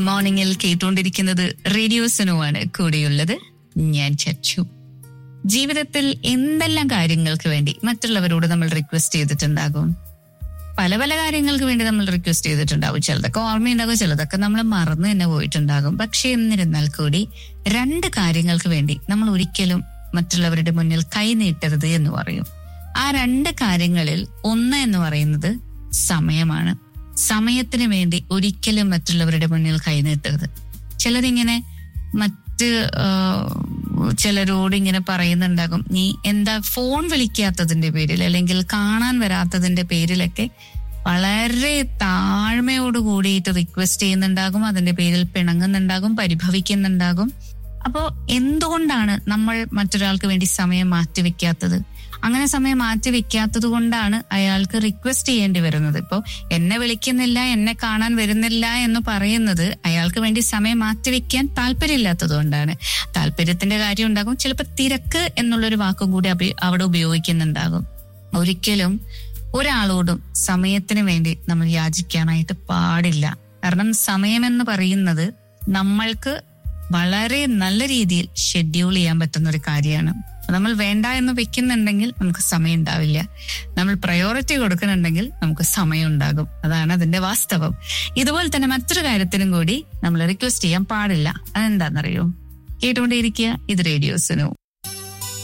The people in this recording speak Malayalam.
മോർണിംഗിൽ കേട്ടുകൊണ്ടിരിക്കുന്നത് റേഡിയോ സിനുവാണ് കൂടെയുള്ളത് ഞാൻ ചച്ചു ജീവിതത്തിൽ എന്തെല്ലാം കാര്യങ്ങൾക്ക് വേണ്ടി മറ്റുള്ളവരോട് നമ്മൾ റിക്വസ്റ്റ് ചെയ്തിട്ടുണ്ടാകും പല പല കാര്യങ്ങൾക്ക് വേണ്ടി നമ്മൾ റിക്വസ്റ്റ് ചെയ്തിട്ടുണ്ടാവും ചിലതൊക്കെ ഓർമ്മയുണ്ടാകും ചിലതൊക്കെ നമ്മൾ മറന്നു തന്നെ പോയിട്ടുണ്ടാകും പക്ഷെ എന്നിരുന്നാൽ കൂടി രണ്ട് കാര്യങ്ങൾക്ക് വേണ്ടി നമ്മൾ ഒരിക്കലും മറ്റുള്ളവരുടെ മുന്നിൽ കൈ നീട്ടരുത് എന്ന് പറയും ആ രണ്ട് കാര്യങ്ങളിൽ ഒന്ന് എന്ന് പറയുന്നത് സമയമാണ് സമയത്തിന് വേണ്ടി ഒരിക്കലും മറ്റുള്ളവരുടെ മുന്നിൽ കൈ നീട്ടരുത് ചിലരിങ്ങനെ മറ്റ് ആ, ചിലരോട് ഇങ്ങനെ പറയുന്നുണ്ടാകും നീ എന്താ ഫോൺ വിളിക്കാത്തതിന്റെ പേരിൽ അല്ലെങ്കിൽ കാണാൻ വരാത്തതിന്റെ പേരിലൊക്കെ വളരെ താഴ്മയോട് കൂടിയിട്ട് റിക്വസ്റ്റ് ചെയ്യുന്നുണ്ടാകും അതിന്റെ പേരിൽ പിണങ്ങുന്നുണ്ടാകും പരിഭവിക്കുന്നുണ്ടാകും അപ്പോ എന്തുകൊണ്ടാണ് നമ്മൾ മറ്റൊരാൾക്ക് വേണ്ടി സമയം മാറ്റിവെക്കാത്തത് അങ്ങനെ സമയം മാറ്റിവെക്കാത്തത് കൊണ്ടാണ് അയാൾക്ക് റിക്വസ്റ്റ് ചെയ്യേണ്ടി വരുന്നത് ഇപ്പോ എന്നെ വിളിക്കുന്നില്ല എന്നെ കാണാൻ വരുന്നില്ല എന്ന് പറയുന്നത് അയാൾക്ക് വേണ്ടി സമയം മാറ്റിവെക്കാൻ താല്പര്യമില്ലാത്തത് കൊണ്ടാണ് താല്പര്യത്തിന്റെ കാര്യം ഉണ്ടാകും ചിലപ്പോൾ തിരക്ക് എന്നുള്ളൊരു വാക്കും കൂടി അഭി- അവിടെ ഉപയോഗിക്കുന്നുണ്ടാകും ഒരിക്കലും ഒരാളോടും സമയത്തിന് വേണ്ടി നമ്മൾ യാചിക്കാനായിട്ട് പാടില്ല കാരണം സമയം എന്ന് പറയുന്നത് നമ്മൾക്ക് വളരെ നല്ല രീതിയിൽ ഷെഡ്യൂൾ ചെയ്യാൻ പറ്റുന്ന ഒരു കാര്യമാണ് നമ്മൾ വേണ്ട എന്ന് വെക്കുന്നുണ്ടെങ്കിൽ നമുക്ക് സമയം ഉണ്ടാവില്ല നമ്മൾ പ്രയോറിറ്റി കൊടുക്കുന്നുണ്ടെങ്കിൽ നമുക്ക് സമയം ഉണ്ടാകും അതാണ് അതിന്റെ വാസ്തവം ഇതുപോലെ തന്നെ മറ്റൊരു കാര്യത്തിനും കൂടി നമ്മൾ റിക്വസ്റ്റ് ചെയ്യാൻ പാടില്ല അതെന്താണെന്നറിയോ കേട്ടുകൊണ്ടേയിരിക്കുക ഇത് റേഡിയോസിനു